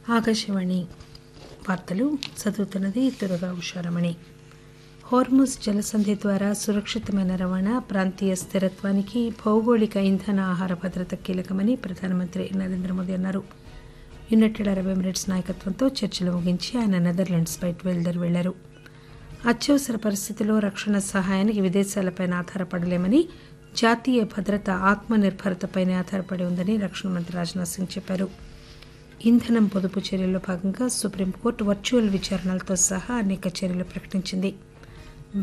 ఆకాశవాణి వార్తలు చదువుతున్నది దుర్గా ఉషారమణి హోర్ముజ్ జలసంధి ద్వారా సురక్షితమైన రవాణా ప్రాంతీయ స్థిరత్వానికి భౌగోళిక ఇంధన ఆహార భద్రత కీలకమని ప్రధానమంత్రి నరేంద్ర మోదీ అన్నారు యునైటెడ్ అరబ్ ఎమిరేట్స్ నాయకత్వంతో చర్చలు ముగించి ఆయన నెదర్లాండ్స్ బయలుదేరి వెళ్లారు అత్యవసర పరిస్థితుల్లో రక్షణ సహాయానికి విదేశాలపై ఆధారపడలేమని జాతీయ భద్రత ఆత్మ నిర్భరతపైనే ఆధారపడి ఉందని రక్షణ మంత్రి రాజ్నాథ్ సింగ్ చెప్పారు ఇంధనం పొదుపు చర్యల్లో భాగంగా సుప్రీంకోర్టు వర్చువల్ విచారణలతో సహా అనేక చర్యలు ప్రకటించింది